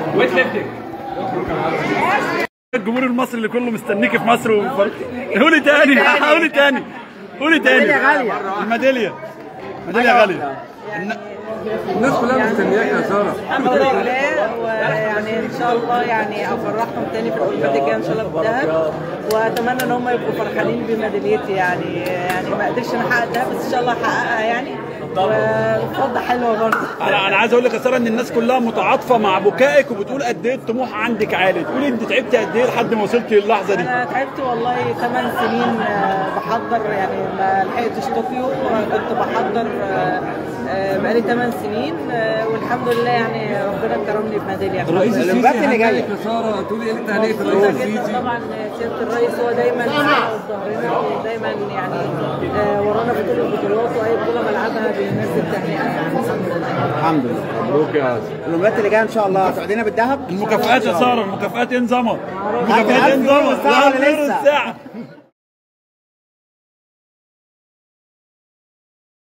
ويت ليفتنج الجمهور المصري اللي كله مستنيك في مصر وفر... قولي تاني قولي تاني قولي تاني الميدالية غالية. الميداليه ميداليه غاليه الناس كلها مستنياك يا ساره الحمد لله ويعني ان شاء الله يعني افرحهم تاني في الاولمبياد الجايه ان شاء الله بالذهب واتمنى ان هم يبقوا فرحانين بميداليتي يعني يعني ما قدرتش انا احقق الذهب بس ان شاء الله احققها يعني والفضه حلوه برضه انا انا عايز اقول لك يا ساره ان الناس كلها متعاطفه مع بكائك وبتقول قد ايه الطموح عندك عالي تقولي انت تعبتي قد ايه لحد ما وصلتي للحظه دي انا تعبت والله 8 سنين آه، بحضر يعني ما لحقتش طوكيو كنت بحضر آه، آه، بقالي 8 سنين آه، والحمد لله يعني ربنا كرمني بميداليه الرئيس السيسي الأولمبياد اللي هنالك جايه يا ساره تقولي ايه لتهنئه الرئيس مبسوطة جدا السيسي طبعا سيادة الرئيس هو دايما معانا وظهرنا ودايما يعني آه، ورانا في كل البطولات واي بطولة بلعبها بينزل تهنئة يعني الحمد لله الحمد لله مبروك يا الاولمبياد اللي جايه ان شاء الله هتعدينا بالذهب المكافآت يا ساره المكافآت ايه نظامها؟ عندي المكافآت ايه ألف يورو نظامها؟ الساعة ولا لا، يورو لسه؟ الساعه